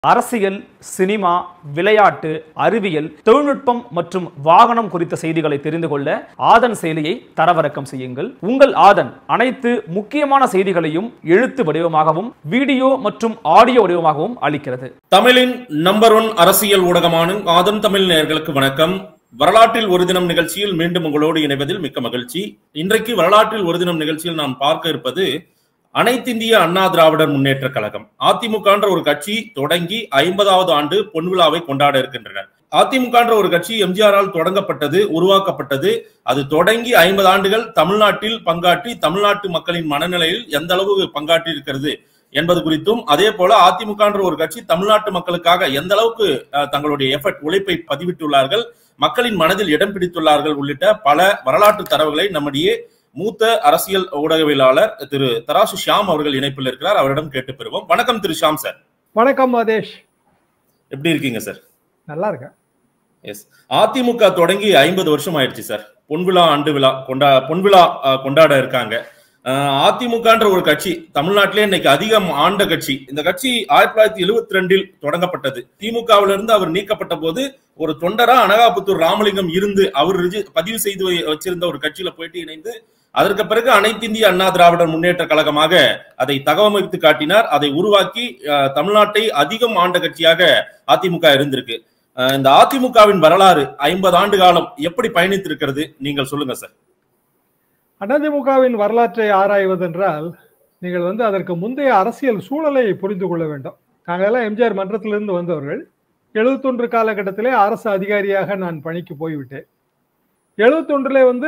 அரசியல் சினிமா விளையாட்டு அறிவியல் தொழில்நுட்பம் மற்றும் வாகனம் குறித்த செய்திகளை தெரிந்து கொள்ள ஆதன் செயலியை தரவிறக்கம் செய்யுங்கள் உங்கள் ஆதன் அனைத்து முக்கியமான செய்திகளையும் எழுத்து வடிவமாகவும் வீடியோ மற்றும் ஆடியோ வடிவமாகவும் அளிக்கிறது தமிழின் நம்பர் ஒன் அரசியல் ஊடகமான ஆதன் தமிழ் நேயர்களுக்கு வணக்கம் வரலாற்றில் ஒரு தினம் நிகழ்ச்சியில் மீண்டும் உங்களோடு இணைவதில் மிக்க மகிழ்ச்சி இன்றைக்கு வரலாற்றில் ஒரு தினம் நிகழ்ச்சியில் நாம் பார்க்க இருப்பது அனைத்திந்திய அண்ணா திராவிடர் முன்னேற்ற கழகம் அதிமுகன்ற ஒரு கட்சி தொடங்கி ஐம்பதாவது ஆண்டு பொன்விழாவை கொண்டாட இருக்கின்றனர் அதிமுகன்ற ஒரு கட்சி எம்ஜிஆரால் தொடங்கப்பட்டது உருவாக்கப்பட்டது அது தொடங்கி ஐம்பது ஆண்டுகள் தமிழ்நாட்டில் பங்காற்றி தமிழ்நாட்டு மக்களின் மனநிலையில் எந்த அளவு பங்காற்றி இருக்கிறது என்பது குறித்தும் அதே போல அதிமுகன்ற ஒரு கட்சி தமிழ்நாட்டு மக்களுக்காக எந்த அளவுக்கு அஹ், தங்களுடைய எஃபர்ட் உழைப்பை பதிவிட்டுள்ளார்கள் மக்களின் மனதில் இடம் பிடித்துள்ளார்கள் உள்ளிட்ட பல வரலாற்று தரவுகளை நம்முடைய மூத்த அரசியல் ஊடகவியலாளர் திரு தராசு ஷியாம் அவர்கள் இணைப்பில் இருக்கிறார் அவரிடம் கேட்டு பெறுவோம் வணக்கம் திரு ஷியாம் சார் வணக்கம் மாதேஷ் எப்படி இருக்கீங்க சார் நல்லா இருக்கேன் எஸ் அதிமுக தொடங்கி ஐம்பது வருஷம் ஆயிடுச்சு சார் பொன்விழா ஆண்டு விழா கொண்டா பொன்விழா அஹ், கொண்டாட இருக்காங்க அஹ், அதிமுகன்ற ஒரு கட்சி தமிழ்நாட்டிலே இன்னைக்கு அதிகம் ஆண்ட கட்சி இந்த கட்சி ஆயிரத்தி தொள்ளாயிரத்தி எழுபத்தி ரெண்டில் தொடங்கப்பட்டது திமுகவிலிருந்து அவர் நீக்கப்பட்ட போது ஒரு தொண்டரா அனகாபுத்தூர் ராமலிங்கம் இருந்து அவர் ரிஜி- பதிவு செய்து வை- வச்சிருந்த ஒரு கட்சியில போயிட்டு இணைந்து அதற்கு பிறகு அனைத்திந்திய அண்ணா திராவிடர் முன்னேற்ற கழகமாக அதை தகவமைத்து காட்டினார் அதை உருவாக்கி அஹ், தமிழ்நாட்டை அதிகம் ஆண்ட கட்சியாக அதிமுக இருந்திருக்கு அஹ் இந்த அதிமுகவின் வரலாறு ஐம்பது ஆண்டு காலம் எப்படி பயணித்திருக்கிறது நீங்கள் சொல்லுங்க சார் அதிமுகவின் வரலாற்றை ஆராய்வதென்றால் நீங்கள் வந்து அதற்கு முந்தைய அரசியல் சூழலை புரிந்து கொள்ள வேண்டும் நாங்கள் எல்லாம் எம்ஜிஆர் மன்றத்திலிருந்து வந்தவர்கள் எழுபத்தொன்று காலகட்டத்திலே அரசு அதிகாரியாக நான் பணிக்கு போய்விட்டேன் எழுபத்தொன்றிலே வந்து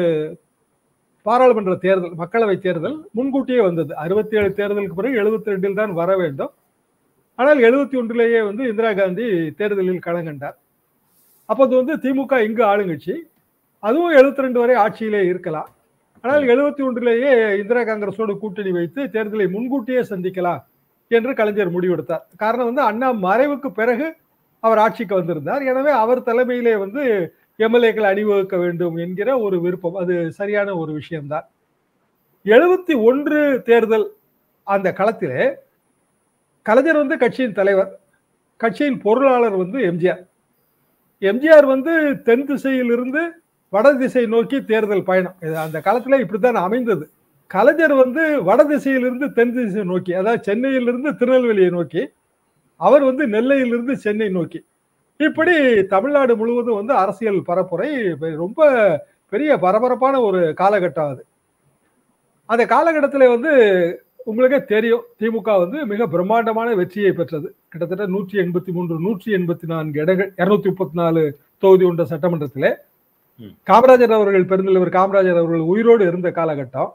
பாராளுமன்ற தேர்தல் மக்களவை தேர்தல் முன்கூட்டியே வந்தது அறுபத்தி ஏழு தேர்தலுக்கு பிறகு எழுபத்தி ரெண்டில் தான் வர வேண்டும் ஆனால் எழுபத்தி ஒன்றிலேயே வந்து இந்திரா காந்தி தேர்தலில் களங்கண்டார் அப்போது வந்து திமுக இங்கு ஆளுங்கட்சி அதுவும் எழுபத்தி ரெண்டு வரை ஆட்சியிலே இருக்கலாம் ஆனால் எழுபத்தி ஒன்றிலேயே இந்திரா காங்கிரஸோடு கூட்டணி வைத்து தேர்தலை முன்கூட்டியே சந்திக்கலாம் என்று கலைஞர் முடிவெடுத்தார் காரணம் வந்து அண்ணா மறைவுக்கு பிறகு அவர் ஆட்சிக்கு வந்திருந்தார் எனவே அவர் தலைமையிலே வந்து எம்எல்ஏக்கள் அணிவகுக்க வேண்டும் என்கிற ஒரு விருப்பம் அது சரியான ஒரு விஷயம்தான் எழுபத்தி ஒன்று தேர்தல் அந்த களத்திலே கலைஞர் வந்து கட்சியின் தலைவர் கட்சியின் பொருளாளர் வந்து எம்ஜிஆர் எம்ஜிஆர் வந்து தென் திசையிலிருந்து வட திசை நோக்கி தேர்தல் பயணம் இது அந்த காலத்துல இப்படித்தான் அமைந்தது கலைஞர் வந்து வட திசையிலிருந்து தென் திசை நோக்கி அதாவது சென்னையிலிருந்து திருநெல்வேலியை நோக்கி அவர் வந்து நெல்லையிலிருந்து சென்னை நோக்கி இப்படி தமிழ்நாடு முழுவதும் வந்து அரசியல் பரப்புரை ரொம்ப பெரிய பரபரப்பான ஒரு காலகட்டம் அது அந்த காலகட்டத்தில் வந்து உங்களுக்கே தெரியும் திமுக வந்து மிக பிரம்மாண்டமான வெற்றியை பெற்றது கிட்டத்தட்ட நூற்றி எண்பத்தி மூன்று நூற்றி எண்பத்தி நான்கு இடங்கள் இருநூத்தி முப்பத்தி நாலு தொகுதி உண்ட சட்டமன்றத்திலே ம். காமராஜர் அவர்கள் பெருந்தலைவர் காமராஜர் அவர்கள் உயிரோடு இருந்த காலகட்டம்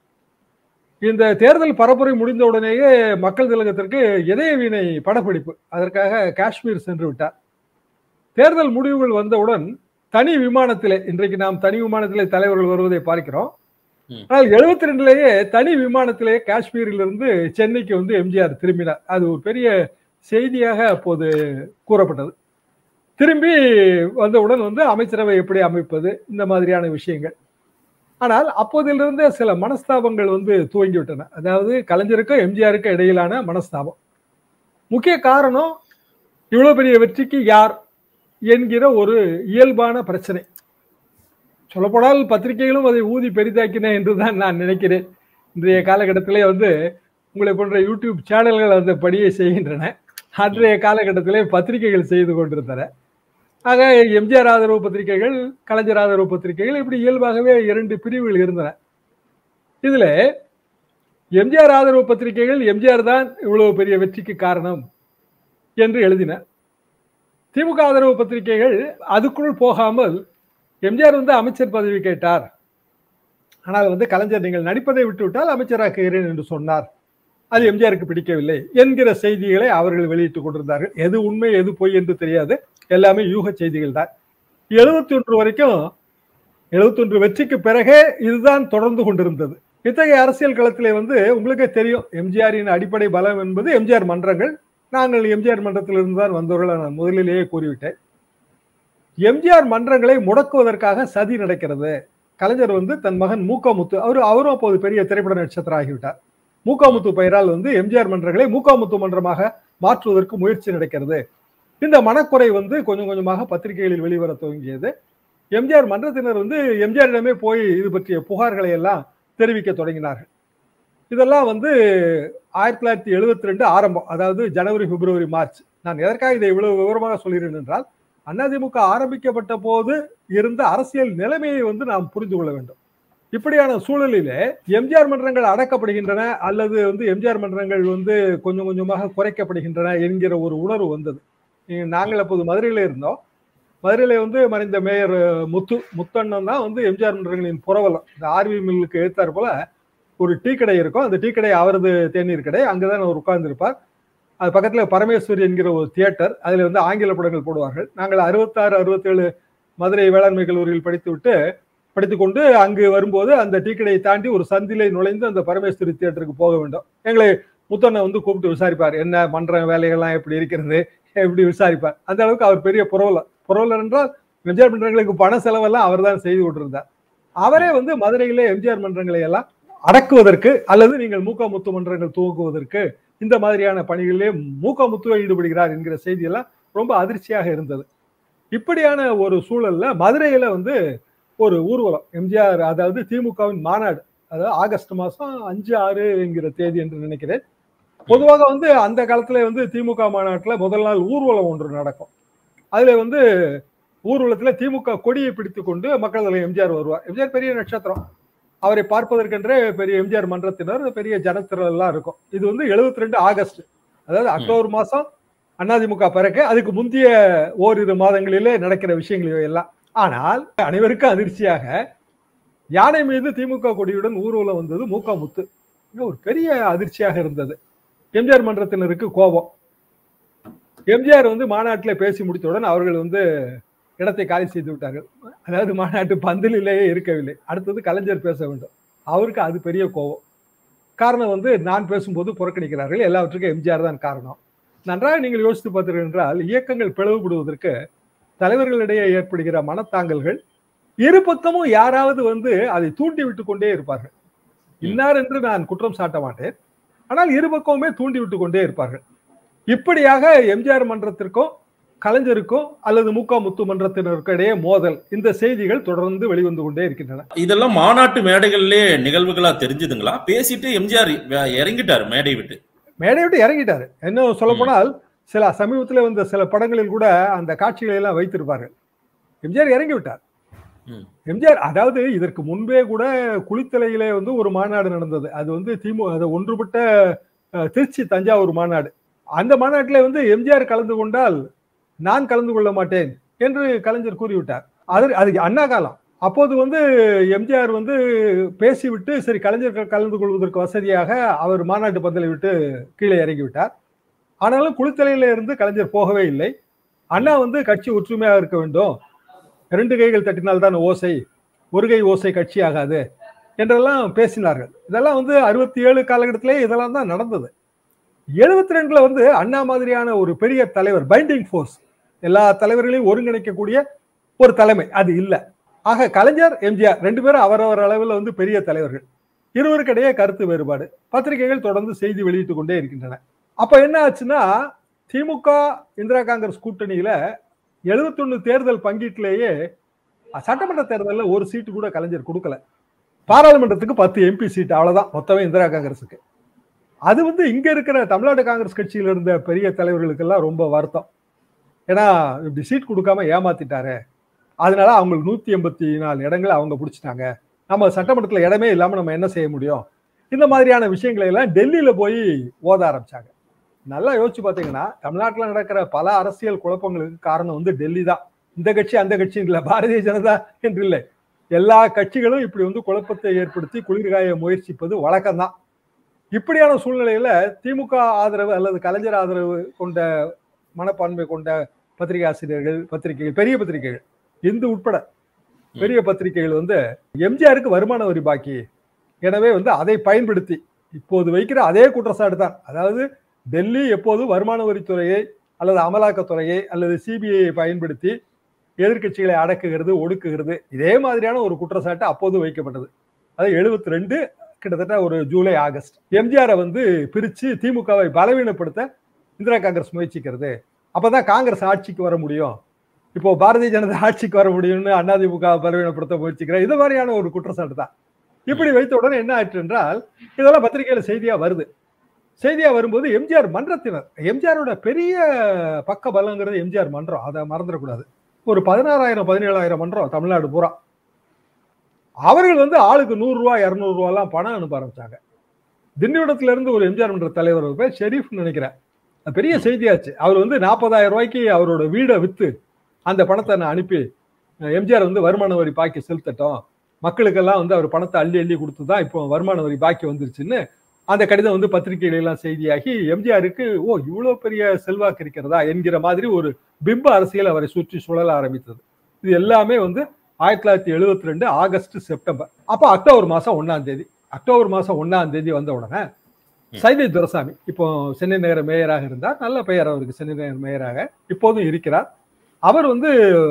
இந்த தேர்தல் பரப்புரை முடிந்த உடனேயே மக்கள் திலகத்திற்கு இதய வீணை படப்பிடிப்பு அதற்காக காஷ்மீர் சென்று விட்டார் தேர்தல் முடிவுகள் வந்தவுடன் தனி விமானத்திலே இன்றைக்கு நாம் தனி விமானத்திலே தலைவர்கள் வருவதை பார்க்கிறோம் ம். ஆனால் எழுபத்தி ரெண்டுலேயே தனி விமானத்திலே காஷ்மீரிலிருந்து சென்னைக்கு வந்து எம்ஜிஆர் திரும்பினார் அது ஒரு பெரிய செய்தியாக அப்போது கூறப்பட்டது திரும்பி வந்தவுடன் வந்து அமைச்சரவை எப்படி அமைப்பது இந்த மாதிரியான விஷயங்கள் ஆனால் அப்போதிலிருந்தே சில மனஸ்தாபங்கள் வந்து துவங்கிவிட்டன அதாவது கலைஞருக்கும் எம்ஜிஆருக்கும் இடையிலான மனஸ்தாபம் முக்கிய காரணம் இவ்வளவு பெரிய வெற்றிக்கு யார் என்கிற ஒரு இயல்பான பிரச்சனை சொல்லப்போனால் பத்திரிகைகளும் அதை ஊதி பெரிதாக்கின என்றுதான் நான் நினைக்கிறேன் இன்றைய காலகட்டத்திலே வந்து உங்களை போன்ற யூடியூப் சேனல்கள் அந்த படியை செய்கின்றன அன்றைய காலகட்டத்திலே பத்திரிகைகள் செய்து கொண்டிருந்தன ஆக எம்ஜிஆர் ஆதரவு பத்திரிகைகள் கலைஞர் ஆதரவு பத்திரிகைகள் இப்படி இயல்பாகவே இரண்டு பிரிவுகள் இருந்தன இதுல எம்ஜிஆர் ஆதரவு பத்திரிகைகள் எம்ஜிஆர் தான் இவ்வளவு பெரிய வெற்றிக்கு காரணம் என்று எழுதின திமுக ஆதரவு பத்திரிகைகள் அதுக்குள் போகாமல் எம்ஜிஆர் வந்து அமைச்சர் பதவி கேட்டார் ஆனால் வந்து கலைஞர் நீங்கள் நடிப்பதை விட்டுவிட்டால் அமைச்சராக்குகிறேன் என்று சொன்னார் அது எம்ஜிஆருக்கு பிடிக்கவில்லை என்கிற செய்திகளை அவர்கள் வெளியிட்டுக் கொண்டிருந்தார்கள் எது உண்மை எது பொய் என்று தெரியாது எல்லாமே யூக செய்திகள் தான் எழுபத்தி ஒன்று வரைக்கும் எழுபத்தி ஒன்று வெற்றிக்கு பிறகே இதுதான் தொடர்ந்து கொண்டிருந்தது இத்தகைய அரசியல் களத்திலே வந்து உங்களுக்கே தெரியும் எம்ஜிஆரின் அடிப்படை பலம் என்பது எம்ஜிஆர் மன்றங்கள் நாங்கள் எம்ஜிஆர் மன்றத்திலிருந்து தான் வந்தவர்கள் நான் முதலிலேயே கூறிவிட்டேன் எம்ஜிஆர் மன்றங்களை முடக்குவதற்காக சதி நடக்கிறது கலைஞர் வந்து தன் மகன் மூக்காமுத்து அவர் அவரும் அப்போது பெரிய திரைப்பட நட்சத்திரம் ஆகிவிட்டார் மூக்காமுத்து பெயரால் வந்து எம்ஜிஆர் மன்றங்களை மூக்காமுத்து மன்றமாக மாற்றுவதற்கு முயற்சி நடக்கிறது இந்த மனக்குறை வந்து கொஞ்சம் கொஞ்சமாக பத்திரிகைகளில் வெளிவர துவங்கியது எம்ஜிஆர் மன்றத்தினர் வந்து எம்ஜிஆரிடமே போய் இது பற்றிய புகார்களை எல்லாம் தெரிவிக்க தொடங்கினார்கள் இதெல்லாம் வந்து ஆயிரத்தி தொள்ளாயிரத்தி எழுபத்தி ரெண்டு ஆரம்பம் அதாவது ஜனவரி பிப்ரவரி மார்ச் நான் எதற்காக இதை இவ்வளவு விவரமாக சொல்கிறேன் என்றால் அதிமுக ஆரம்பிக்கப்பட்ட போது இருந்த அரசியல் நிலைமையை வந்து நாம் புரிந்து கொள்ள வேண்டும் இப்படியான சூழலிலே எம்ஜிஆர் மன்றங்கள் அடக்கப்படுகின்றன அல்லது வந்து எம்ஜிஆர் மன்றங்கள் வந்து கொஞ்சம் கொஞ்சமாக குறைக்கப்படுகின்றன என்கிற ஒரு உணர்வு வந்தது இங்க நாங்கள் அப்போது மதுரையில இருந்தோம் மதுரையில வந்து மறைந்த மேயர் முத்து முத்தண்ணன் தான் வந்து எம்ஜிஆர் மன்றங்களின் புறவலம் இந்த ஆர்வி மில்லுக்கு எழுத்தார் போல ஒரு டீ கடை இருக்கும் அந்த டீ கடை அவரது தேநீர் கடை அங்கதான் அவர் உட்கார்ந்திருப்பார் அது பக்கத்துல பரமேஸ்வரி என்கிற ஒரு தியேட்டர் அதுல வந்து ஆங்கில படங்கள் போடுவார்கள் நாங்கள் அறுபத்தாறு அறுபத்தேழு மதுரை வேளாண்மை கல்லூரியில் படித்து விட்டு படித்துக்கொண்டு அங்கு வரும்போது அந்த டீ கடையை தாண்டி ஒரு சந்திலை நுழைந்து அந்த பரமேஸ்வரி தியேட்டருக்கு போக வேண்டும் எங்களை முத்தண்ணன் வந்து கூப்பிட்டு விசாரிப்பார் என்ன மன்ற வேலைகள்லாம் எப்படி இருக்கிறது எப்படி விசாரிப்பார் அந்த அளவுக்கு அவர் பெரிய புரவலர் புரவலர் என்றால் எம்ஜிஆர் மன்றங்களுக்கு பண செலவெல்லாம் அவர் தான் செய்து கொண்டிருந்தார் அவரே வந்து மதுரையிலே எம்ஜிஆர் மன்றங்களை எல்லாம் அடக்குவதற்கு அல்லது நீங்கள் மூக்க முத்து மன்றங்கள் துவங்குவதற்கு இந்த மாதிரியான பணிகளிலே மூக்க முத்துவை ஈடுபடுகிறார் என்கிற செய்தியெல்லாம் ரொம்ப அதிர்ச்சியாக இருந்தது இப்படியான ஒரு சூழல்ல மதுரையில வந்து ஒரு ஊர்வலம் எம்ஜிஆர் அதாவது திமுகவின் மாநாடு அதாவது ஆகஸ்ட் மாசம் அஞ்சு ஆறு என்கிற தேதி என்று நினைக்கிறேன் பொதுவாக வந்து அந்த காலத்துல வந்து திமுக மாநாட்டுல முதல் நாள் ஊர்வலம் ஒன்று நடக்கும் அதுல வந்து ஊர்வலத்துல திமுக கொடியை பிடித்து கொண்டு மக்கள் தலைவர் எம்ஜிஆர் வருவார் எம்ஜிஆர் பெரிய நட்சத்திரம் அவரை பார்ப்பதற்கென்றே பெரிய எம்ஜிஆர் மன்றத்தினர் பெரிய ஜனத்திரல் எல்லாம் இருக்கும் இது வந்து எழுபத்தி ரெண்டு ஆகஸ்ட் அதாவது அக்டோபர் மாசம் அதிமுக பிறகு அதுக்கு முந்தைய ஓரிரு மாதங்களிலே நடக்கிற விஷயங்கள் இவை எல்லாம் ஆனால் அனைவருக்கும் அதிர்ச்சியாக யானை மீது திமுக கொடியுடன் ஊர்வலம் வந்தது மூக்க முத்து இது ஒரு பெரிய அதிர்ச்சியாக இருந்தது எம்ஜிஆர் மன்றத்தினருக்கு கோபம் எம்ஜிஆர் வந்து மாநாட்டில் பேசி முடித்தவுடன் அவர்கள் வந்து இடத்தை காலி செய்து விட்டார்கள் அதாவது மாநாட்டு பந்தலிலேயே இருக்கவில்லை அடுத்தது கலைஞர் பேச வேண்டும் அவருக்கு அது பெரிய கோபம் காரணம் வந்து நான் பேசும்போது புறக்கணிக்கிறார்கள் எல்லாவற்றுக்கும் எம்ஜிஆர் தான் காரணம் நன்றாக நீங்கள் யோசித்து பார்த்தீர்கள் என்றால் இயக்கங்கள் பிளவுபடுவதற்கு தலைவர்களிடையே ஏற்படுகிற மனத்தாங்கல்கள் இரு பக்கமும் யாராவது வந்து அதை தூண்டி விட்டு கொண்டே இருப்பார்கள் இன்னார் என்று நான் குற்றம் சாட்ட மாட்டேன் ஆனால் இரு பக்கமுமே தூண்டி விட்டு கொண்டே இருப்பார்கள் இப்படியாக எம்ஜிஆர் மன்றத்திற்கும் கலைஞருக்கும் அல்லது முக முத்து மன்றத்தினருக்கும் இடையே மோதல் இந்த செய்திகள் தொடர்ந்து வெளிவந்து கொண்டே இருக்கின்றன இதெல்லாம் மாநாட்டு மேடைகள்லே நிகழ்வுகளா தெரிஞ்சுதுங்களா பேசிட்டு எம்ஜிஆர் இறங்கிட்டாரு மேடை விட்டு மேடை விட்டு இறங்கிட்டாரு இன்னும் சொல்ல போனால் சில சமீபத்தில் வந்த சில படங்களில் கூட அந்த காட்சிகளை எல்லாம் வைத்திருப்பார்கள் எம்ஜிஆர் இறங்கி விட்டார் ம். எம்ஜிஆர் அதாவது இதற்கு முன்பே கூட குளித்தலையிலே வந்து ஒரு மாநாடு நடந்தது அது வந்து திமு அது ஒன்றுபட்ட அஹ், திருச்சி தஞ்சாவூர் மாநாடு அந்த மாநாட்டில் வந்து எம்ஜிஆர் கலந்து கொண்டால் நான் கலந்து கொள்ள மாட்டேன் என்று கலைஞர் கூறிவிட்டார் அது அது அண்ணா காலம் அப்போது வந்து எம்ஜிஆர் வந்து பேசிவிட்டு சரி கலைஞர் க- கலந்து கொள்வதற்கு வசதியாக அவர் மாநாட்டு பந்தலை விட்டு கீழே இறங்கி விட்டார் ஆனாலும் குளித்தலையில இருந்து கலைஞர் போகவே இல்லை அண்ணா வந்து கட்சி ஒற்றுமையாக இருக்க வேண்டும் ரெண்டு கைகள் தட்டினால்தான் ஓசை ஒரு கை ஓசை கட்சி ஆகாது என்றெல்லாம் பேசினார்கள் இதெல்லாம் வந்து அறுபத்தி ஏழு காலகட்டத்திலே இதெல்லாம் தான் நடந்தது எழுபத்தி ரெண்டுல வந்து அண்ணா மாதிரியான ஒரு பெரிய தலைவர் பைண்டிங் ஃபோர்ஸ் எல்லா தலைவர்களையும் ஒருங்கிணைக்கக்கூடிய ஒரு தலைமை அது இல்லை ஆக கலைஞர் எம்ஜிஆர் ரெண்டு பேரும் அவரவர் அளவில் வந்து பெரிய தலைவர்கள் இருவருக்கிடையே கருத்து வேறுபாடு பத்திரிகைகள் தொடர்ந்து செய்தி வெளியிட்டு கொண்டே இருக்கின்றன அப்ப என்ன ஆச்சுன்னா திமுக இந்திரா காங்கிரஸ் கூட்டணியில எழுபத்தொன்னு தேர்தல் பங்கீட்டிலேயே சட்டமன்ற தேர்தலில் ஒரு சீட்டு கூட கலைஞர் கொடுக்கல பாராளுமன்றத்துக்கு பத்து எம்பி சீட் அவ்வளவுதான் மொத்தமே இந்திரா காங்கிரஸுக்கு அது வந்து இங்க இருக்கிற தமிழ்நாடு காங்கிரஸ் கட்சியில இருந்த பெரிய தலைவர்களுக்கெல்லாம் ரொம்ப வருத்தம் ஏன்னா இப்படி சீட் கொடுக்காம ஏமாத்திட்டாரு அதனால அவங்களுக்கு நூத்தி எண்பத்தி நாலு இடங்களை அவங்க பிடிச்சிட்டாங்க நம்ம சட்டமன்றத்துல இடமே இல்லாம நம்ம என்ன செய்ய முடியும் இந்த மாதிரியான விஷயங்களை எல்லாம் டெல்லியில போய் ஓத ஆரம்பிச்சாங்க நல்லா யோசிச்சு பார்த்தீங்கன்னா தமிழ்நாட்டில் நடக்கிற பல அரசியல் குழப்பங்களுக்கு காரணம் வந்து டெல்லி தான் இந்த கட்சி அந்த கட்சி இல்லை பாரதிய ஜனதா என்று இல்லை எல்லா கட்சிகளும் இப்படி வந்து குழப்பத்தை ஏற்படுத்தி குளிர்காய முயற்சிப்பது வழக்கம்தான் இப்படியான சூழ்நிலையில திமுக ஆதரவு அல்லது கலைஞர் ஆதரவு கொண்ட மனப்பான்மை கொண்ட பத்திரிகை ஆசிரியர்கள் பத்திரிகைகள் பெரிய பத்திரிகைகள் இந்து உட்பட பெரிய பத்திரிகைகள் வந்து எம்ஜிஆருக்கு வருமான வரி பாக்கி எனவே வந்து அதை பயன்படுத்தி இப்போது வைக்கிற அதே குற்றச்சாட்டு தான் அதாவது டெல்லி எப்போதும் வருமான வரித்துறையை அல்லது அமலாக்கத்துறையை அல்லது சிபிஐயை பயன்படுத்தி எதிர்க்கட்சிகளை அடக்குகிறது ஒடுக்குகிறது இதே மாதிரியான ஒரு குற்றச்சாட்டு அப்போது வைக்கப்பட்டது அது எழுபத்தி ரெண்டு கிட்டத்தட்ட ஒரு ஜூலை ஆகஸ்ட் எம்ஜிஆரை வந்து பிரிச்சு திமுகவை பலவீனப்படுத்த இந்திரா காங்கிரஸ் முயற்சிக்கிறது அப்பதான் காங்கிரஸ் ஆட்சிக்கு வர முடியும் இப்போ பாரதிய ஜனதா ஆட்சிக்கு வர முடியும்னு அதிமுக பலவீனப்படுத்த முயற்சிக்கிற இது மாதிரியான ஒரு குற்றச்சாட்டு தான் இப்படி வைத்த உடனே என்ன ஆயிற்று என்றால் இதெல்லாம் பத்திரிகையில செய்தியா வருது செய்தியா வரும்போது எம்ஜிஆர் மன்றத்தினர் எம்ஜிஆரோட பெரிய பக்க பலங்கிறது எம்ஜிஆர் மன்றம் அதை மறந்துடக்கூடாது ஒரு பதினாறாயிரம் பதினேழாயிரம் மன்றம் தமிழ்நாடு பூரா அவர்கள் வந்து ஆளுக்கு நூறு ரூபாய் இருநூறு ரூபாய்லாம் பணம் அனுப்ப ஆரம்பிச்சாங்க திண்டிவனத்துல இருந்து ஒரு எம்ஜிஆர் மன்ற தலைவர் ஒரு பேர் ஷெரீஃப் நினைக்கிறேன் அது பெரிய செய்தியாச்சு அவர் வந்து நாற்பதாயிரம் ரூபாய்க்கு அவரோட வீடை வித்து அந்த பணத்தை நான் அனுப்பி எம்ஜிஆர் வந்து வருமான வரி பாக்கி செலுத்தட்டும் மக்களுக்கெல்லாம் வந்து அவர் பணத்தை அள்ளி அள்ளி கொடுத்து தான் இப்போ வருமான வரி பாக்கி வந்துருச்சுன்னு அந்த கடிதம் வந்து பத்திரிகையில எல்லாம் செய்தியாகி எம்ஜிஆருக்கு ஓ இவ்வளவு பெரிய செல்வாக்கு இருக்கிறதா என்கிற மாதிரி ஒரு பிம்ப அரசியல் அவரை சுற்றி சுழல ஆரம்பித்தது இது எல்லாமே வந்து ஆயிரத்தி தொள்ளாயிரத்தி எழுபத்தி ரெண்டு ஆகஸ்ட் செப்டம்பர் அப்போ அக்டோபர் மாசம் ஒன்னாம் தேதி அக்டோபர் மாசம் ஒன்னாம் தேதி வந்த உடனே சைதை துரசாமி இப்போ சென்னை நகர மேயராக இருந்தார் நல்ல பெயர் அவருக்கு சென்னை நகர மேயராக இப்போதும் இருக்கிறார் அவர் வந்து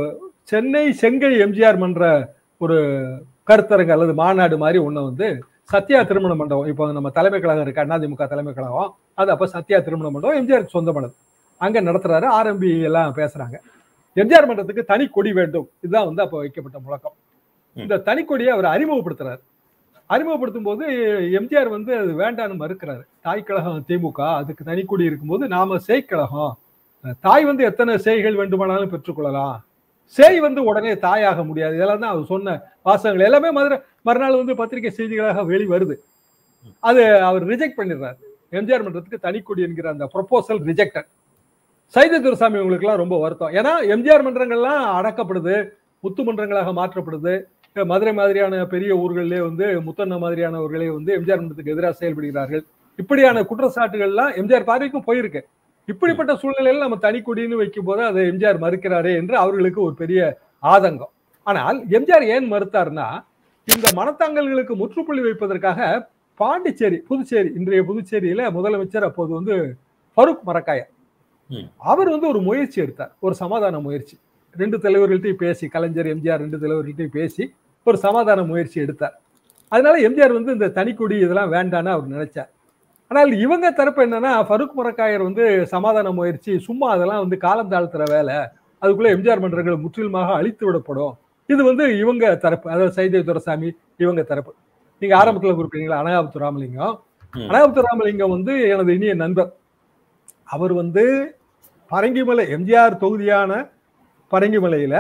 சென்னை செங்கை எம்ஜிஆர் மன்ற ஒரு கருத்தரங்கு அல்லது மாநாடு மாதிரி ஒண்ணு வந்து சத்யா திருமண மண்டபம் இப்போ நம்ம தலைமை கழகம் இருக்கு அதிமுக தலைமை கழகம் அது அப்ப சத்யா திருமண மண்டபம் எம்ஜிஆருக்கு சொந்தமானது அங்க நடத்துறாரு ஆர்எம்பி எல்லாம் பேசுறாங்க எம்ஜிஆர் மன்றத்துக்கு தனி கொடி வேண்டும் இதுதான் வந்து அப்ப வைக்கப்பட்ட முழக்கம் இந்த தனி கொடியை அவர் அறிமுகப்படுத்துறாரு அறிமுகப்படுத்தும் போது எம்ஜிஆர் வந்து அது வேண்டான்னு மறுக்கிறாரு தாய் கழகம் திமுக அதுக்கு தனி கொடி இருக்கும்போது நாம சேய் கழகம் தாய் வந்து எத்தனை சேய்கள் வேண்டுமானாலும் பெற்றுக்கொள்ளலாம் சேய் வந்து உடனே தாயாக முடியாது இதெல்லாம் தான் அவர் சொன்ன வாசகங்கள் எல்லாமே மதுரை மறுநாள் வந்து பத்திரிகை செய்திகளாக வெளி வருது அது அவர் ரிஜெக்ட் பண்ணிடுறாரு எம்ஜிஆர் மன்றத்துக்கு தனிக்கொடி என்கிற அந்த ப்ரொபோசல் ரிஜெக்டட் சைத துரசாமி உங்களுக்குலாம் ரொம்ப வருத்தம் ஏன்னா எம்ஜிஆர் மன்றங்கள்லாம் அடக்கப்படுது முத்து மன்றங்களாக மாற்றப்படுது மதுரை மாதிரியான பெரிய ஊர்களிலே வந்து முத்தண்ண மாதிரியானவர்களே வந்து எம்ஜிஆர் மன்றத்துக்கு எதிராக செயல்படுகிறார்கள் இப்படியான குற்றச்சாட்டுகள்லாம் எம்ஜிஆர் பார்வைக்கும் போயிருக்கு இப்படிப்பட்ட சூழ்நிலையில நம்ம தனிக்கொடின்னு வைக்கும் போது அதை எம்ஜிஆர் மறுக்கிறாரே என்று அவர்களுக்கு ஒரு பெரிய ஆதங்கம் ஆனால் எம்ஜிஆர் ஏன் மறுத்தார்னா இந்த மனத்தாங்கல்களுக்கு முற்றுப்புள்ளி வைப்பதற்காக பாண்டிச்சேரி புதுச்சேரி இன்றைய புதுச்சேரியில முதலமைச்சர் அப்போது வந்து ஃபருக் மரக்காயா அவர் வந்து ஒரு முயற்சி எடுத்தார் ஒரு சமாதான முயற்சி ரெண்டு தலைவர்கள்ட்டையும் பேசி கலைஞர் எம்ஜிஆர் ரெண்டு தலைவர்கள்ட்டையும் பேசி ஒரு சமாதான முயற்சி எடுத்தார் அதனால எம்ஜிஆர் வந்து இந்த தனிக்கொடி இதெல்லாம் வேண்டான்னு அவர் நினைச்சார் ஆனால் இவங்க தரப்பு என்னன்னா ஃபருக் முரக்காயர் வந்து சமாதான முயற்சி சும்மா அதெல்லாம் வந்து காலம் தாழ்த்துற வேலை அதுக்குள்ள எம்ஜிஆர் மன்றங்கள் முற்றிலுமாக அழித்து விடப்படும் இது வந்து இவங்க தரப்பு அதாவது சைதேவ் துரசாமி இவங்க தரப்பு நீங்க ஆரம்பத்துல குறிப்பிட்டீங்களா அனகாபத்து ராமலிங்கம் அனகாபத்து ராமலிங்கம் வந்து எனது இனிய நண்பர் அவர் வந்து பரங்கிமலை எம்ஜிஆர் தொகுதியான பரங்கிமலையில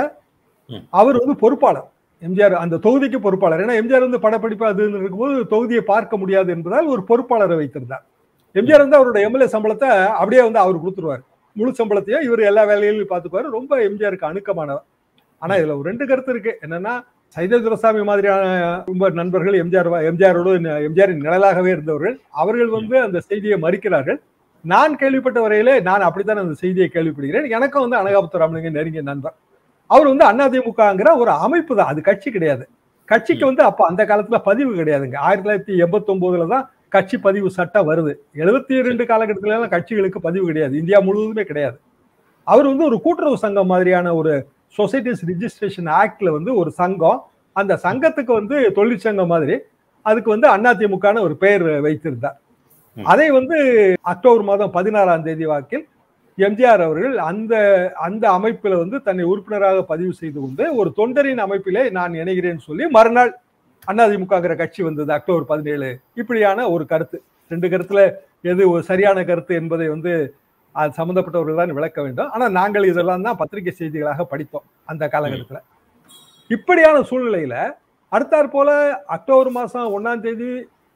அவர் வந்து பொறுப்பாளர் எம்ஜிஆர் அந்த தொகுதிக்கு பொறுப்பாளர் ஏன்னா எம்ஜிஆர் வந்து படப்பிடிப்பு அது இருக்கும்போது தொகுதியை பார்க்க முடியாது என்பதால் ஒரு பொறுப்பாளரை வைத்திருந்தார் எம்ஜிஆர் வந்து அவரோட எம்எல்ஏ சம்பளத்தை அப்படியே வந்து அவர் கொடுத்துருவார் முழு சம்பளத்தையும் இவர் எல்லா வேலையிலும் பார்த்துக்குவாரு ரொம்ப எம்ஜிஆருக்கு அணுக்கமானவர் ஆனா இதுல ஒரு ரெண்டு கருத்து இருக்கு என்னன்னா சைத துரசாமி மாதிரியான ரொம்ப நண்பர்கள் எம்ஜிஆர் எம்ஜிஆரோடு எம்ஜிஆரின் நிழலாகவே இருந்தவர்கள் அவர்கள் வந்து அந்த செய்தியை மறுக்கிறார்கள் நான் கேள்விப்பட்ட வரையிலே நான் அப்படித்தான் அந்த செய்தியை கேள்விப்படுகிறேன் எனக்கும் வந்து அனகாபுத்த ராமலிங்க நெருங்கிய நண்பர் அவர் வந்து அதிமுகங்கிற ஒரு அமைப்பு தான் அது கட்சி கிடையாது கட்சிக்கு வந்து அப்ப அந்த காலத்துல பதிவு கிடையாதுங்க ஆயிரத்தி தொள்ளாயிரத்தி எண்பத்தி ஒன்பதுல தான் கட்சி பதிவு சட்டம் வருது எழுபத்தி ரெண்டு காலகட்டத்துல எல்லாம் கட்சிகளுக்கு பதிவு கிடையாது இந்தியா முழுவதுமே கிடையாது அவர் வந்து ஒரு கூட்டுறவு சங்கம் மாதிரியான ஒரு சொசைட்டிஸ் ரிஜிஸ்ட்ரேஷன் ஆக்ட்ல வந்து ஒரு சங்கம் அந்த சங்கத்துக்கு வந்து தொழிற்சங்கம் மாதிரி அதுக்கு வந்து அதிமுகன்னு ஒரு பெயர் வைத்திருந்தார் அதை வந்து அக்டோபர் மாதம் பதினாறாம் தேதி வாக்கில் எம்ஜிஆர் அவர்கள் அந்த அந்த அமைப்பில் வந்து தன்னை உறுப்பினராக பதிவு செய்து கொண்டு ஒரு தொண்டரின் அமைப்பிலே நான் இணைகிறேன்னு சொல்லி மறுநாள் அதிமுகங்கிற கட்சி வந்தது அக்டோபர் பதினேழு இப்படியான ஒரு கருத்து ரெண்டு கருத்துல எது ஒரு சரியான கருத்து என்பதை வந்து அது சம்பந்தப்பட்டவர்கள் தான் விளக்க வேண்டும் ஆனா நாங்கள் இதெல்லாம் தான் பத்திரிகை செய்திகளாக படித்தோம் அந்த காலகட்டத்துல இப்படியான சூழ்நிலையில அடுத்தாற் போல அக்டோபர் மாசம் ஒன்னாம் தேதி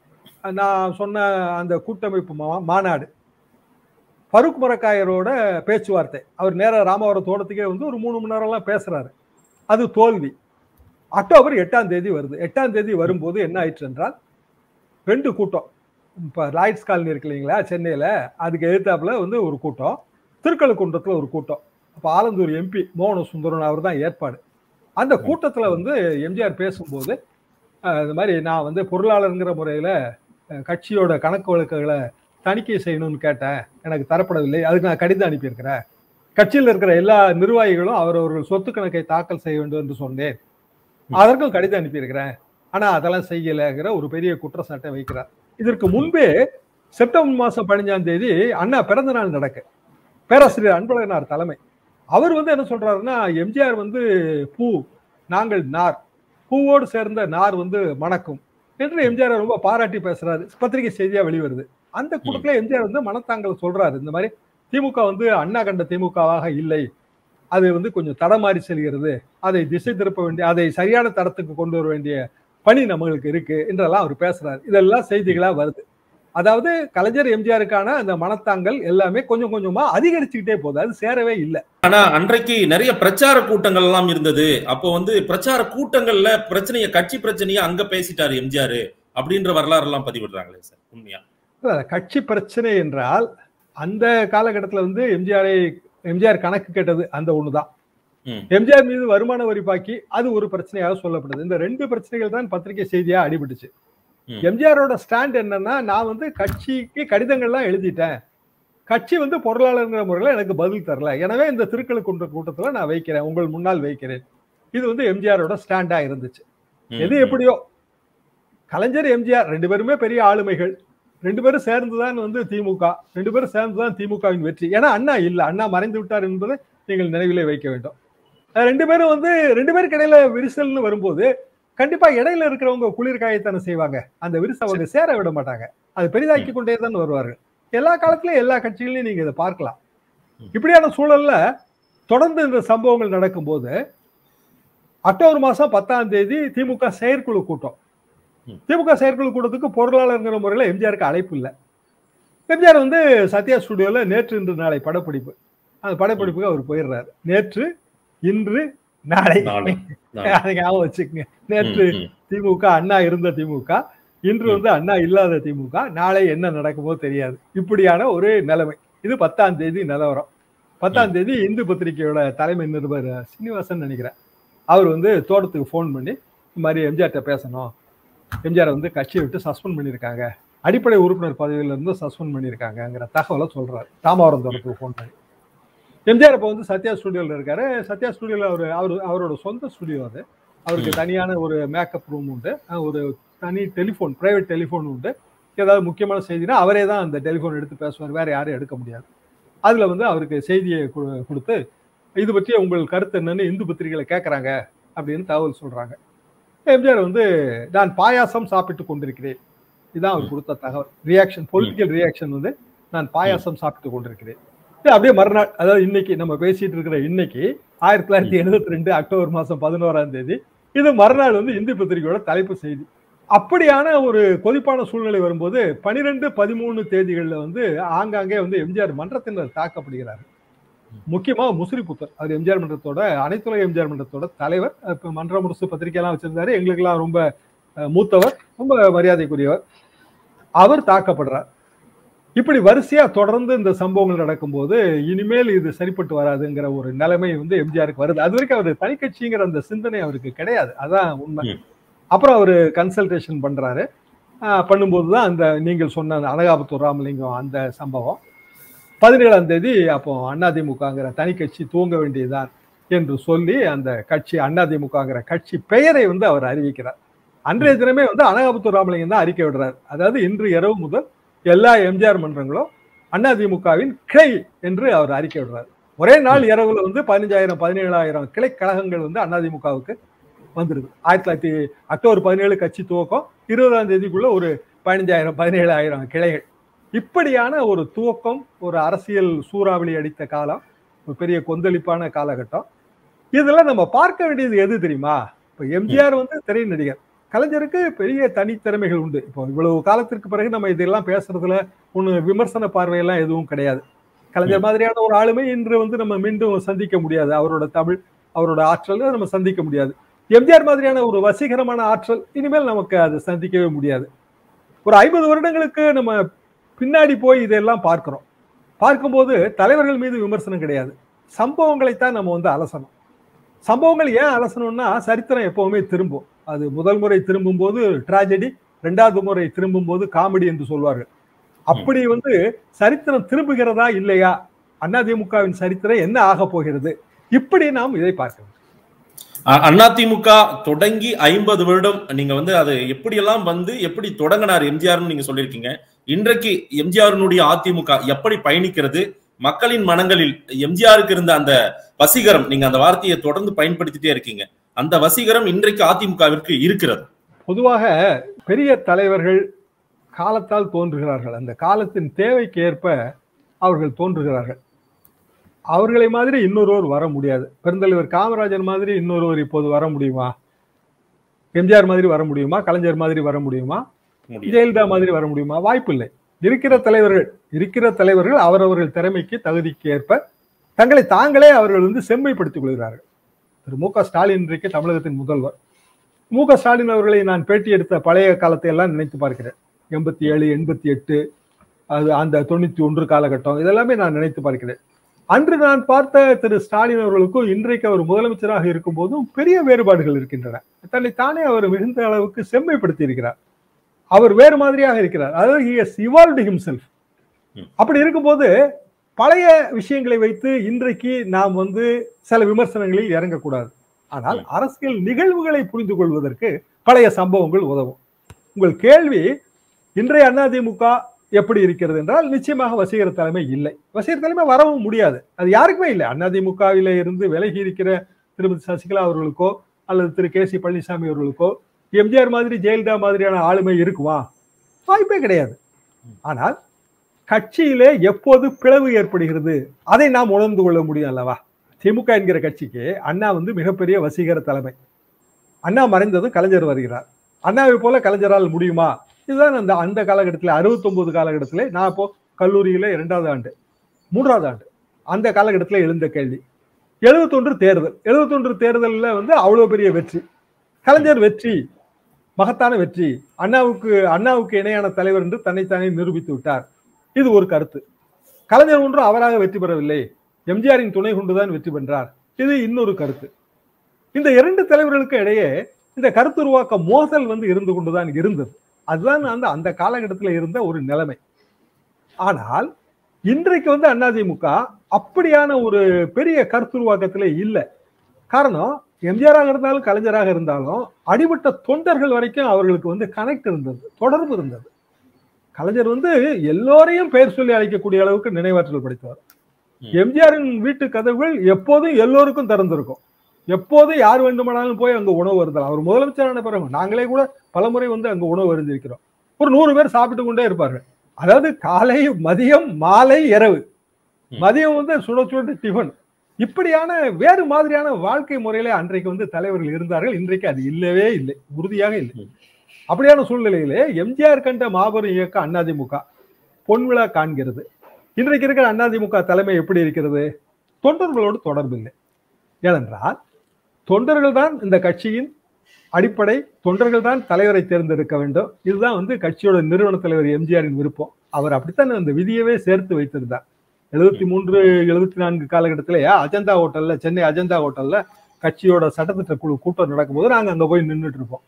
நான் சொன்ன அந்த கூட்டமைப்பு மாநாடு ஃபருக் மரக்காயரோட பேச்சுவார்த்தை அவர் நேராக ராமவரம் தோட்டத்துக்கே வந்து ஒரு மூணு மணி நேரம்லாம் பேசுறாரு அது தோல்வி அக்டோபர் எட்டாம் தேதி வருது எட்டாம் தேதி வரும்போது என்ன ஆயிற்று என்றால் ரெண்டு கூட்டம் இப்போ லாய்ட்ஸ் காலனி இருக்கு இல்லைங்களா சென்னையில் அதுக்கு எதிர்த்தாப்புல வந்து ஒரு கூட்டம் திருக்கழுக்குன்றத்தில் ஒரு கூட்டம் அப்போ ஆலந்தூர் எம்பி மோகன சுந்தரன் அவர் தான் ஏற்பாடு அந்த கூட்டத்தில் வந்து எம்ஜிஆர் பேசும்போது இந்த மாதிரி நான் வந்து பொருளாளருங்கிற முறையில் கட்சியோட கணக்கு வழக்குகளை தணிக்கை செய்யணும்னு கேட்டேன் எனக்கு தரப்படவில்லை அதுக்கு நான் கடிதம் அனுப்பியிருக்கிறேன் கட்சியில் இருக்கிற எல்லா நிர்வாகிகளும் அவரவர்கள் சொத்து கணக்கை தாக்கல் செய்ய வேண்டும் என்று சொன்னேன் அதற்கும் கடிதம் அனுப்பியிருக்கிறேன் ஆனா அதெல்லாம் செய்யலைங்கிற ஒரு பெரிய குற்றச்சாட்டை வைக்கிறார் இதற்கு முன்பே செப்டம்பர் மாசம் பதினஞ்சாம் தேதி அண்ணா பிறந்த நாள் நடக்கு பேராசிரியர் அன்பழகனார் தலைமை அவர் வந்து என்ன சொல்றாருன்னா எம்ஜிஆர் வந்து பூ நாங்கள் நார் பூவோடு சேர்ந்த நார் வந்து மணக்கும் என்று எம்ஜிஆர் ரொம்ப பாராட்டி பேசுறாரு பத்திரிகை செய்தியா வெளிவருது அந்த கூட்டத்துல எம்ஜிஆர் வந்து மனத்தாங்கல் சொல்றாரு இந்த மாதிரி திமுக வந்து அண்ணா கண்ட திமுகவாக இல்லை அது வந்து கொஞ்சம் தடமாறி செல்கிறது அதை திசை திருப்ப வேண்டிய அதை சரியான தடத்துக்கு கொண்டு வர வேண்டிய பணி நம்மளுக்கு இருக்கு என்றெல்லாம் அவர் பேசுறாரு இதெல்லாம் செய்திகளா வருது அதாவது கலைஞர் எம்ஜிஆருக்கான அந்த மனத்தாங்கல் எல்லாமே கொஞ்சம் கொஞ்சமா அதிகரிச்சுக்கிட்டே போகுது அது சேரவே இல்லை ஆனா அன்றைக்கு நிறைய பிரச்சார கூட்டங்கள் எல்லாம் இருந்தது அப்போ வந்து பிரச்சார கூட்டங்கள்ல பிரச்சனைய கட்சி பிரச்சனைய அங்க பேசிட்டாரு எம்ஜிஆர் அப்படின்ற வரலாறு எல்லாம் பதிவிடுறாங்களே சார் உண்மையா இல்ல, கட்சி பிரச்சனை என்றால் அந்த காலகட்டத்துல வந்து எம்ஜிஆரை எம்ஜிஆர் கணக்கு கேட்டது அந்த ஒண்ணுதான் ம். எம்ஜிஆர் மீது வருமான வரி பாக்கி அது ஒரு பிரச்சனையாக சொல்லப்படுது இந்த ரெண்டு பிரச்சனைகள் தான் பத்திரிகை செய்தியா அடிபட்டுச்சு ம். எம்ஜிஆரோட ஸ்டாண்ட் என்னன்னா நான் வந்து கட்சிக்கு கடிதங்கள்லாம் எழுதிட்டேன் கட்சி வந்து பொருளாளருங்கிற முறையில் எனக்கு பதில் தரல எனவே இந்த திருக்கழுக்குன்ற கூட்டத்துல நான் வைக்கிறேன் உங்கள் முன்னால் வைக்கிறேன் இது வந்து எம்ஜிஆரோட ஸ்டாண்டா இருந்துச்சு ம், எது ம். எப்படியோ கலைஞர் எம்ஜிஆர் ரெண்டு பேருமே பெரிய ஆளுமைகள் ரெண்டு பேரும் சேர்ந்துதான் வந்து திமுக ரெண்டு பேரும் சேர்ந்துதான் திமுகவின் வெற்றி ஏன்னா அண்ணா இல்ல அண்ணா மறைந்து விட்டார் என்பதை நீங்கள் நினைவிலே வைக்க வேண்டும் அஹ் ரெண்டு பேரும் வந்து ரெண்டு பேருக்கு இடையில விரிசல்னு வரும்போது கண்டிப்பா இடையில இருக்கிறவங்க குளிர் காயத்தானே செய்வாங்க அந்த விரிசல் அவங்க சேர விட மாட்டாங்க அது பெரிதாக்கி கொண்டே தான் வருவார்கள் எல்லா காலத்திலயும் எல்லா கட்சிகளையும் நீங்க இதை பார்க்கலாம் இப்படியான சூழல்ல தொடர்ந்து இந்த சம்பவங்கள் நடக்கும்போது அக்டோபர் மாசம் பத்தாம் தேதி திமுக செயற்குழு கூட்டம் ம். திமுக செயற்குழு கூட்டத்துக்கு பொருளாளர்ங்கிற முறையில் எம்ஜிஆருக்கு அழைப்பு இல்லை எம்ஜிஆர் வந்து சத்யா ஸ்டுடியோல நேற்று இன்று நாளை படப்பிடிப்பு அந்த படப்பிடிப்புக்கு அவர் போயிடுறாரு நேற்று இன்று நாளை நாளை நாளை. அதை ஞாபகம் வச்சுக்கோங்க நேற்று ம், ம். திமுக அண்ணா இருந்த திமுக இன்று வந்து அண்ணா இல்லாத திமுக நாளை என்ன நடக்குமோ தெரியாது இப்படியான ஒரு நிலைமை இது பத்தாம் தேதி நிலவரம் பத்தாம் தேதி இந்து பத்திரிகையோட தலைமை நிருபர் சீனிவாசன் நினைக்கிறேன் அவர் வந்து தோட்டத்துக்கு ஃபோன் பண்ணி இந்த மாதிரி எம்ஜிஆர்ட்ட பேசணும் எம்ஜிஆர் வந்து கட்சியை விட்டு சஸ்பெண்ட் பண்ணியிருக்காங்க அடிப்படை உறுப்பினர் பதவியில இருந்து சஸ்பெண்ட் பண்ணியிருக்காங்கிற தகவலை சொல்றாரு ராமவரம் தோட்டத்துக்கு ஃபோன் பண்ணி எம்ஜிஆர் இப்போ வந்து சத்யா ஸ்டுடியோவில் இருக்காரு சத்யா ஸ்டுடியோவில் அவர் அவர் அவரோட சொந்த ஸ்டுடியோ அது அவருக்கு தனியான ஒரு மேக்கப் ரூம் உண்டு அஹ் ஒரு தனி டெலிஃபோன் பிரைவேட் டெலிஃபோன் உண்டு ஏதாவது முக்கியமான செய்தினா அவரே தான் அந்த டெலிஃபோன் எடுத்து பேசுவார் வேற யாரும் எடுக்க முடியாது அதில் வந்து அவருக்கு செய்தியை கு- கொடுத்து இது பற்றி உங்கள் கருத்து என்னன்னு இந்து பத்திரிகைகளை கேட்குறாங்க அப்படின்னு தகவல் சொல்றாங்க எம்ஜிஆர் வந்து நான் பாயாசம் சாப்பிட்டு கொண்டிருக்கிறேன் இதான் அவர் கொடுத்த தகவல் ரியாக்ஷன் பொலிட்டிக்கல் ரியாக்ஷன் வந்து நான் பாயாசம் சாப்பிட்டு கொண்டிருக்கிறேன் இது அப்படியே மறுநாள் அதாவது இன்னைக்கு நம்ம பேசிட்டு இருக்கிற இன்னைக்கு ஆயிரத்தி தொள்ளாயிரத்தி எழுபத்தி ரெண்டு அக்டோபர் மாசம் பதினோராம் தேதி இது மறுநாள் வந்து இந்து பத்திரிகையோட தலைப்பு செய்தி அப்படியான ஒரு கொதிப்பான சூழ்நிலை வரும்போது பனிரெண்டு பதிமூணு தேதிகளில் வந்து ஆங்காங்கே வந்து எம்ஜிஆர் மன்றத்தினர் தாக்கப்படுகிறார் முக்கியமா முசிறிபுத்தர் அவர் எம்ஜிஆர் மன்றத்தோட அனைத்துலக எம்ஜிஆர் மன்றத்தோட தலைவர் இப்போ மன்ற முரசு பத்திரிகையெல்லாம் வச்சிருந்தாரு எங்களுக்கெல்லாம் ரொம்ப அஹ், மூத்தவர் ரொம்ப மரியாதைக்குரியவர் அவர் தாக்கப்படுறார் இப்படி வரிசையா தொடர்ந்து இந்த சம்பவங்கள் நடக்கும்போது இனிமேல் இது சரிப்பட்டு வராதுங்கிற ஒரு நிலைமை வந்து எம்ஜிஆருக்கு வருது அது வரைக்கும் அவர் தனிக்கட்சிங்கிற அந்த சிந்தனை அவருக்கு கிடையாது அதான் உண்மை ம். அப்புறம் அவர் கன்சல்டேஷன் பண்றாரு ஆஹ் பண்ணும்போது தான் அந்த நீங்கள் சொன்ன அந்த அனகாபுத்தூர் ராமலிங்கம் அந்த சம்பவம் பதினேழாம் தேதி அப்போ அதிமுகங்கிற தனி கட்சி தூங்க வேண்டியதுதான் என்று சொல்லி அந்த கட்சி அதிமுகங்கிற கட்சி பெயரை வந்து அவர் அறிவிக்கிறார் அன்றைய தினமே வந்து அனகாபுத்தூர் ராமலிங்கம் தான் அறிக்கை விடுறார் அதாவது இன்று இரவு முதல் எல்லா எம்ஜிஆர் மன்றங்களும் அதிமுகவின் கிளை என்று அவர் அறிக்கை விடுறார் ஒரே நாள் இரவுல வந்து பதினஞ்சாயிரம் பதினேழாயிரம் கிளை கழகங்கள் வந்து அதிமுகவுக்கு வந்துருது ஆயிரத்தி தொள்ளாயிரத்தி அக்டோபர் பதினேழு கட்சி துவக்கம் இருபதாம் தேதிக்குள்ள ஒரு பதினஞ்சாயிரம் பதினேழாயிரம் கிளைகள் இப்படியான ஒரு துவக்கம் ஒரு அரசியல் சூறாவளி அடித்த காலம் ஒரு பெரிய கொந்தளிப்பான காலகட்டம் இதுல நம்ம பார்க்க வேண்டியது எது தெரியுமா இப்போ எம்ஜிஆர் வந்து திரை நடிகர் கலைஞருக்கு பெரிய தனித்திறமைகள் உண்டு இப்போ இவ்வளவு காலத்திற்கு பிறகு நம்ம இதெல்லாம் பேசுறதுல ஒன்று விமர்சன பார்வையெல்லாம் எதுவும் கிடையாது கலைஞர் மாதிரியான ஒரு ஆளுமை இன்று வந்து நம்ம மீண்டும் சந்திக்க முடியாது அவரோட தமிழ் அவரோட ஆற்றல் நம்ம சந்திக்க முடியாது எம்ஜிஆர் மாதிரியான ஒரு வசீகரமான ஆற்றல் இனிமேல் நமக்கு அது சந்திக்கவே முடியாது ஒரு ஐம்பது வருடங்களுக்கு நம்ம பின்னாடி போய் இதெல்லாம் பார்க்கிறோம் பார்க்கும்போது தலைவர்கள் மீது விமர்சனம் கிடையாது சம்பவங்களைத்தான் நம்ம வந்து அலசணும் சம்பவங்கள் ஏன் அலசணும்னா சரித்திரம் எப்பவுமே திரும்பும் அது முதல் முறை திரும்பும் போது டிராஜடி ரெண்டாவது முறை திரும்பும் போது காமெடி என்று சொல்வார்கள் அப்படி வந்து சரித்திரம் திரும்புகிறதா இல்லையா அதிமுகவின் சரித்திரம் என்ன ஆக போகிறது இப்படி நாம் இதை பார்க்கணும் அ- அதிமுக தொடங்கி ஐம்பது வருடம் நீங்க வந்து அது எப்படியெல்லாம் வந்து எப்படி தொடங்கினார் எம்ஜிஆர்னு நீங்க சொல்லியிருக்கீங்க இன்றைக்கு எம்ஜிஆரினுடைய அதிமுக எப்படி பயணிக்கிறது மக்களின் மனங்களில் எம்ஜிஆருக்கு இருந்த அந்த வசீகரம் நீங்க அந்த வார்த்தையை தொடர்ந்து பயன்படுத்திட்டே இருக்கீங்க அந்த வசீகரம் இன்றைக்கு அதிமுகவிற்கு இருக்கிறது பொதுவாக பெரிய தலைவர்கள் காலத்தால் தோன்றுகிறார்கள் அந்த காலத்தின் தேவைக்கு ஏற்ப அவர்கள் தோன்றுகிறார்கள் அவர்களை மாதிரி இன்னொருவர் வர முடியாது பெருந்தலைவர் காமராஜர் மாதிரி இன்னொருவர் இப்போது வர முடியுமா எம்ஜிஆர் மாதிரி வர முடியுமா கலைஞர் மாதிரி வர முடியுமா முடியும். ஜெயலலிதா மாதிரி வர முடியுமா வாய்ப்பில்லை இருக்கிற தலைவர்கள் இருக்கிற தலைவர்கள் அவரவர்கள் திறமைக்கு தகுதிக்கு ஏற்ப தங்களை தாங்களே அவர்கள் வந்து செம்மைப்படுத்திக் கொள்கிறார்கள் திரு மு க ஸ்டாலின் இன்றைக்கு தமிழகத்தின் முதல்வர் மு க ஸ்டாலின் அவர்களை நான் பேட்டி எடுத்த பழைய காலத்தை எல்லாம் நினைத்து பார்க்கிறேன் எண்பத்தி ஏழு எண்பத்தி எட்டு அது அந்த தொண்ணூத்தி ஒன்று காலகட்டம் இதெல்லாமே நான் நினைத்து பார்க்கிறேன் அன்று நான் பார்த்த திரு ஸ்டாலின் அவர்களுக்கும் இன்றைக்கு அவர் முதலமைச்சராக இருக்கும் போதும் பெரிய வேறுபாடுகள் இருக்கின்றன தன்னை தானே அவர் மிகுந்த அளவுக்கு செம்மைப்படுத்தி இருக்கிறார் அவர் வேறு மாதிரியாக இருக்கிறார் அதாவது he has evolved himself ம். அப்படி இருக்கும்போது பழைய விஷயங்களை வைத்து இன்றைக்கு நாம் வந்து சில விமர்சனங்களில் இறங்கக்கூடாது ஆனால் அரசியல் நிகழ்வுகளை புரிந்து கொள்வதற்கு பழைய சம்பவங்கள் உதவும் உங்கள் கேள்வி இன்றைய அதிமுக எப்படி இருக்கிறது என்றால் நிச்சயமாக வசீகர தலைமை இல்லை வசீகர தலைமை வரவும் முடியாது அது யாருக்குமே இல்லை அதிமுகவில இருந்து விலகி இருக்கிற திருமதி சசிகலா அவர்களுக்கோ அல்லது திரு கே சி பழனிசாமி அவர்களுக்கோ எம்ஜிஆர் மாதிரி ஜெயலலிதா மாதிரியான ஆளுமை இருக்குமா வாய்ப்பே கிடையாது ஆனால் கட்சியிலே எப்போது பிளவு ஏற்படுகிறது அதை நாம் உணர்ந்து கொள்ள முடியும் அல்லவா திமுக என்கிற கட்சிக்கு அண்ணா வந்து மிகப்பெரிய வசீகர தலைமை அண்ணா மறைந்ததும் கலைஞர் வருகிறார் அண்ணாவை போல கலைஞரால் முடியுமா இதுதான் அந்த அந்த காலகட்டத்தில் 69 காலகட்டத்தில் நான் இப்போ கல்லூரியில இரண்டாவது ஆண்டு மூன்றாவது ஆண்டு அந்த காலகட்டத்தில் எழுந்த கேள்வி எழுபத்தொன்று தேர்தல் எழுபத்தொன்று தேர்தலில் வந்து அவ்வளவு பெரிய வெற்றி கலைஞர் வெற்றி மகத்தான வெற்றி அண்ணாவுக்கு அண்ணாவுக்கு இணையான தலைவர் என்று தன்னைத்தானே நிரூபித்து விட்டார் இது ஒரு கருத்து கலைஞர் ஒன்றும் அவராக வெற்றி பெறவில்லை எம்ஜிஆரின் துணை கொண்டுதான் வெற்றி பெற்றார் இது இன்னொரு கருத்து இந்த இரண்டு தலைவர்களுக்கு இடையே இந்த கருத்துருவாக்க மோதல் வந்து இருந்து கொண்டுதான் இருந்தது அதுதான் அந்த அந்த காலகட்டத்தில் இருந்த ஒரு நிலைமை ஆனால் இன்றைக்கு வந்து அதிமுக அப்படியான ஒரு பெரிய கருத்துருவாக்கத்திலே இல்லை காரணம் எம்ஜிஆராக இருந்தாலும் கலைஞராக இருந்தாலும் அடிபட்ட தொண்டர்கள் வரைக்கும் அவர்களுக்கு வந்து கனெக்ட் இருந்தது தொடர்பு இருந்தது கலைஞர் வந்து எல்லோரையும் பெயர் சொல்லி அழைக்கக்கூடிய அளவுக்கு நினைவாற்றல் படைத்தவர் ம். எம்ஜிஆரின் வீட்டு கதவுகள் எப்போதும் எல்லோருக்கும் திறந்திருக்கும் எப்போதும் யார் வேண்டுமானாலும் போய் அங்க உணவு வருதலாம் அவர் முதலமைச்சரான பிறகு நாங்களே கூட பலமுறை வந்து அங்க உணவு அறிந்திருக்கிறோம் ஒரு நூறு பேர் சாப்பிட்டு கொண்டே இருப்பார்கள் அதாவது காலை மதியம் மாலை இரவு ம். மதியம் வந்து சுட சுட டிஃபன் இப்படியான வேறு மாதிரியான வாழ்க்கை முறையில அன்றைக்கு வந்து தலைவர்கள் இருந்தார்கள் இன்றைக்கு அது இல்லவே இல்லை உறுதியாக இல்லை ம். அப்படியான சூழ்நிலையிலே எம்ஜிஆர் கண்ட மாபெரும் இயக்கம் அதிமுக பொன்விழா காண்கிறது இன்றைக்கு இருக்கிற அதிமுக தலைமை எப்படி இருக்கிறது தொண்டர்களோடு தொடர்பு இல்லை ஏனென்றால் தொண்டர்கள் தான் இந்த கட்சியின் அடிப்படை தொண்டர்கள் தான் தலைவரை தேர்ந்தெடுக்க வேண்டும் இதுதான் வந்து கட்சியோட நிறுவன தலைவர் எம்ஜிஆரின் விருப்பம் அவர் அப்படித்தான் அந்த விதியவே சேர்த்து வைத்திருந்தார் எழுபத்தி மூன்று எழுபத்தி நான்கு காலகட்டத்திலே அஜந்தா ஹோட்டல்ல சென்னை அஜந்தா ஹோட்டல்ல கட்சியோட சட்டத்திட்ட குழு கூட்டம் நடக்கும்போது நாங்க அங்க போய் நின்றுட்டு இருப்போம்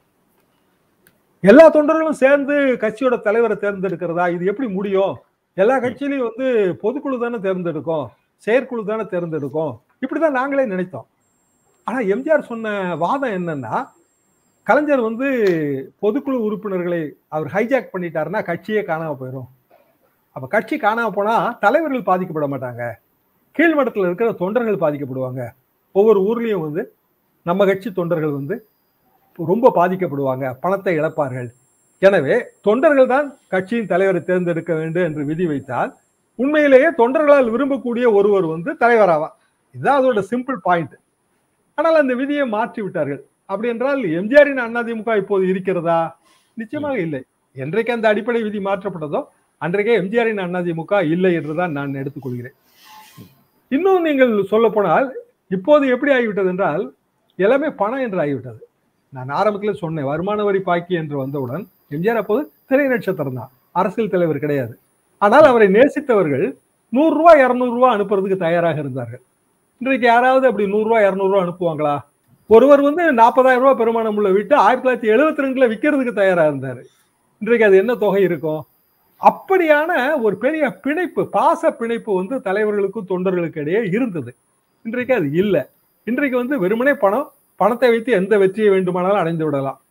எல்லா தொண்டர்களும் சேர்ந்து கட்சியோட தலைவரை தேர்ந்தெடுக்கிறதா இது எப்படி முடியும் எல்லா கட்சியிலையும் வந்து பொதுக்குழு தானே தேர்ந்தெடுக்கும் செயற்குழு தானே தேர்ந்தெடுக்கும் இப்படிதான் நாங்களே நினைத்தோம் ஆனா எம்ஜிஆர் சொன்ன வாதம் என்னன்னா கலைஞர் வந்து பொதுக்குழு உறுப்பினர்களை அவர் ஹைஜாக் பண்ணிட்டாருன்னா கட்சியே காணாம போயிடும் அப்ப கட்சி காணாம போனா தலைவர்கள் பாதிக்கப்பட மாட்டாங்க கீழ்மட்டத்தில் இருக்கிற தொண்டர்கள் பாதிக்கப்படுவாங்க ஒவ்வொரு ஊர்லயும் வந்து நம்ம கட்சி தொண்டர்கள் வந்து ரொம்ப பாதிக்கப்படுவாங்க பணத்தை இழப்பார்கள் எனவே தொண்டர்கள் தான் கட்சியின் தலைவரை தேர்ந்தெடுக்க வேண்டும் என்று விதி வைத்தால் உண்மையிலேயே தொண்டர்களால் விரும்பக்கூடிய ஒருவர் வந்து தலைவராவா இதுதான் அதோட சிம்பிள் பாயிண்ட் ஆனால் அந்த விதியை மாற்றி விட்டார்கள் அப்படி என்றால் எம்ஜிஆரின் அதிமுக இப்போது இருக்கிறதா நிச்சயமாக இல்லை என்றைக்கு அந்த அடிப்படை விதி மாற்றப்பட்டதோ அன்றைக்கே எம்ஜிஆரின் அதிமுக இல்லை என்றுதான் நான் எடுத்துக்கொள்கிறேன் இன்னும் நீங்கள் சொல்ல போனால் இப்போது எப்படி ஆகிவிட்டது என்றால் எல்லாமே பணம் என்று ஆகிவிட்டது நான் ஆரம்பத்தில் சொன்னேன் வருமான வரி பாக்கி என்று வந்தவுடன் எம்ஜிஆர் அப்போது திரை நட்சத்திரம் தான் அரசியல் தலைவர் கிடையாது ஆனால் அவரை நேசித்தவர்கள் நூறு ரூபாய் இருநூறு ரூபாய் அனுப்புறதுக்கு தயாராக இருந்தார்கள் இன்றைக்கு யாராவது அப்படி நூறு ரூபாய் இருநூறு ரூபாய் அனுப்புவாங்களா ஒருவர் வந்து நாற்பதாயிரம் ரூபாய் பெருமானம் உள்ள வீட்டு ஆயிரத்தி தொள்ளாயிரத்தி எழுபத்தி ரெண்டுல விற்கிறதுக்கு தயாரா இருந்தாரு இன்றைக்கு அது என்ன தொகை இருக்கும் அப்படியான ஒரு பெரிய பிணைப்பு பாச பிணைப்பு வந்து தலைவர்களுக்கும் தொண்டர்களுக்கு இடையே இருந்தது இன்றைக்கு அது இல்லை இன்றைக்கு வந்து வெறுமனே பணம் பணத்தை வைத்து எந்த வெற்றியை வேண்டுமானாலும் அடைந்து விடலாம்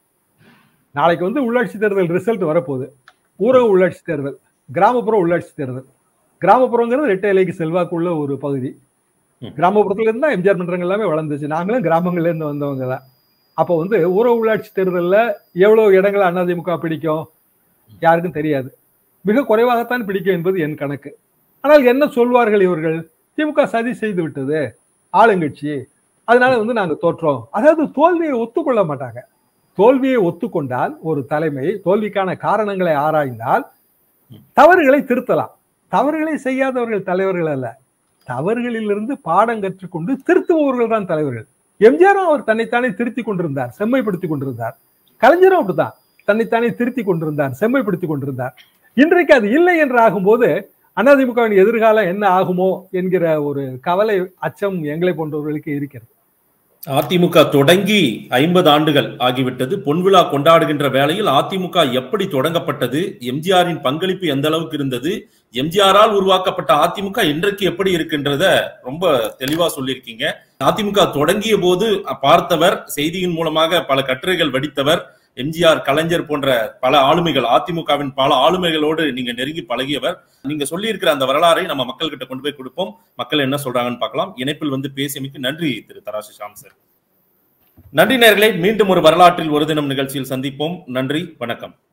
நாளைக்கு வந்து உள்ளாட்சி தேர்தல் ரிசல்ட் வரப்போகுது ஊரக உள்ளாட்சி தேர்தல் கிராமப்புற உள்ளாட்சி தேர்தல் கிராமப்புறங்கிறது ரெட்டை இலைக்கு செல்வாக்குள்ள ஒரு பகுதி ம். கிராமப்புறத்துல இருந்தா எம்ஜிஆர் மன்றங்கள் எல்லாமே வளர்ந்துச்சு நாங்களும் கிராமங்கள்ல இருந்து வந்தவங்க தான் அப்போ வந்து ஊர உள்ளாட்சி தேர்தலில் எவ்வளவு இடங்களை அதிமுக பிடிக்கும் யாருக்கும் தெரியாது மிக குறைவாகத்தான் பிடிக்கும் என்பது என் கணக்கு ஆனால் என்ன சொல்வார்கள் இவர்கள் திமுக சதி செய்து விட்டது ஆளுங்கட்சி அதனால வந்து நாங்க தோற்றோம் அதாவது தோல்வியை ஒத்துக்கொள்ள மாட்டாங்க தோல்வியை ஒத்துக்கொண்டால் ஒரு தலைமை தோல்விக்கான காரணங்களை ஆராய்ந்தால் தவறுகளை திருத்தலாம் தவறுகளை செய்யாதவர்கள் தலைவர்கள் அல்ல தவறுகளிலிருந்து பாடம் கற்றுக்கொண்டு திருத்துபவர்கள் தான் தலைவர்கள் எம்ஜிஆரும் அவர் தன்னைத்தானே திருத்தி கொண்டிருந்தார் செம்மைப்படுத்தி கொண்டிருந்தார் கலைஞரும் அப்படித்தான் தன்னைத்தானே திருத்தி கொண்டிருந்தார் செம்மைப்படுத்தி கொண்டிருந்தார் இன்றைக்கு அது இல்லை என்று ஆகும்போது அதிமுகவின் எதிர்காலம் என்ன ஆகுமோ என்கிற ஒரு கவலை அச்சம் எங்களை போன்றவர்களுக்கு இருக்கிறது அதிமுக தொடங்கி ஐம்பது ஆண்டுகள் ஆகிவிட்டது பொன்விழா கொண்டாடுகின்ற வேளையில் அதிமுக எப்படி தொடங்கப்பட்டது எம்ஜிஆரின் பங்களிப்பு எந்த அளவுக்கு இருந்தது எம்ஜிஆரால் உருவாக்கப்பட்ட அதிமுக இன்றைக்கு எப்படி இருக்கின்றத ரொம்ப தெளிவா சொல்லியிருக்கீங்க அதிமுக தொடங்கிய போது பார்த்தவர் செய்தியின் மூலமாக பல கட்டுரைகள் வடித்தவர் எம்ஜிஆர் கலைஞர் போன்ற பல ஆளுமைகள் அதிமுகவின் பல ஆளுமைகளோடு நீங்க நெருங்கி பழகியவர் நீங்க சொல்லியிருக்கிற அந்த வரலாறை நம்ம மக்கள் கிட்ட கொண்டு போய் கொடுப்போம் மக்கள் என்ன சொல்றாங்கன்னு பார்க்கலாம் இணைப்பில் வந்து பேசியமைக்கு நன்றி திரு தராசு ஷாம் சார் நன்றி நேர்களே மீண்டும் ஒரு வரலாற்றில் ஒரு தினம் நிகழ்ச்சியில் சந்திப்போம் நன்றி வணக்கம்